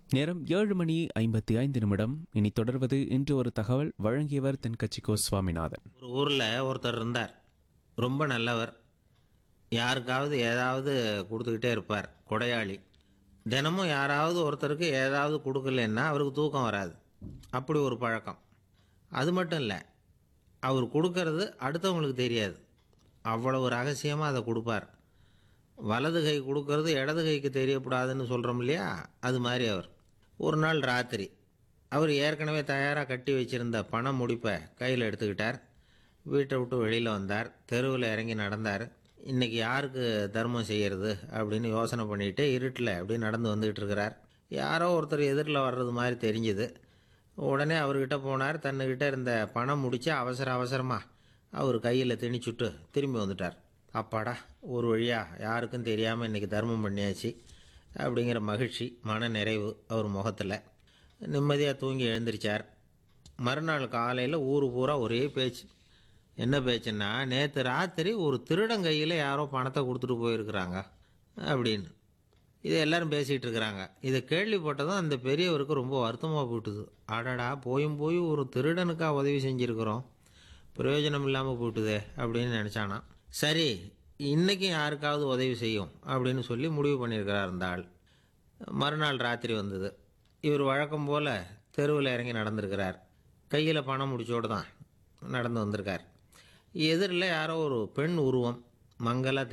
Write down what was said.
நேரம் ஏழு மணி ஐம்பத்தி ஐந்து நிமிடம் இனி தொடர்வது இன்று ஒரு தகவல் வழங்கியவர் தென்கட்சிக்கோ சுவாமிநாதன் ஒரு ஊரில் ஒருத்தர் இருந்தார் ரொம்ப நல்லவர் யாருக்காவது ஏதாவது கொடுத்துக்கிட்டே இருப்பார் கொடையாளி தினமும் யாராவது ஒருத்தருக்கு ஏதாவது கொடுக்கலன்னா அவருக்கு தூக்கம் வராது அப்படி ஒரு பழக்கம் அது மட்டும் இல்லை அவர் கொடுக்கறது அடுத்தவங்களுக்கு தெரியாது அவ்வளவு ரகசியமாக அதை கொடுப்பார் வலது கை கொடுக்கறது இடது கைக்கு தெரியக்கூடாதுன்னு சொல்கிறோம் இல்லையா அது மாதிரி அவர் ஒரு நாள் ராத்திரி அவர் ஏற்கனவே தயாராக கட்டி வச்சிருந்த பண முடிப்பை கையில் எடுத்துக்கிட்டார் வீட்டை விட்டு வெளியில் வந்தார் தெருவில் இறங்கி நடந்தார் இன்றைக்கி யாருக்கு தர்மம் செய்கிறது அப்படின்னு யோசனை பண்ணிட்டு இருட்டில் அப்படி நடந்து வந்துக்கிட்டு இருக்கிறார் யாரோ ஒருத்தர் எதிரில் வர்றது மாதிரி தெரிஞ்சுது உடனே அவர்கிட்ட போனார் தன்னுக்கிட்ட இருந்த பணம் முடிச்சு அவசர அவசரமாக அவர் கையில் திணிச்சுட்டு திரும்பி வந்துட்டார் அப்பாடா ஒரு வழியாக யாருக்கும் தெரியாமல் இன்றைக்கி தர்மம் பண்ணியாச்சு அப்படிங்கிற மகிழ்ச்சி மன நிறைவு அவர் முகத்தில் நிம்மதியாக தூங்கி எழுந்திரிச்சார் மறுநாள் காலையில் ஊர் பூரா ஒரே பேச்சு என்ன பேச்சுன்னா நேற்று ராத்திரி ஒரு திருடன் கையில் யாரோ பணத்தை கொடுத்துட்டு போயிருக்கிறாங்க அப்படின்னு இதை எல்லாரும் பேசிகிட்டு இருக்கிறாங்க இதை கேள்விப்பட்டதும் அந்த பெரியவருக்கு ரொம்ப வருத்தமாக போயிட்டுது அடடா போயும் போய் ஒரு திருடனுக்கா உதவி செஞ்சுருக்கிறோம் பிரயோஜனம் இல்லாமல் போயிட்டுதே அப்படின்னு நினச்சானா சரி இன்றைக்கும் யாருக்காவது உதவி செய்யும் அப்படின்னு சொல்லி முடிவு பண்ணியிருக்கிறார் அந்த ஆள் மறுநாள் ராத்திரி வந்தது இவர் வழக்கம் போல் தெருவில் இறங்கி நடந்திருக்கிறார் கையில் பணம் முடிச்சோடு தான் நடந்து வந்திருக்கார் எதிரில் யாரோ ஒரு பெண் உருவம் மங்கலாக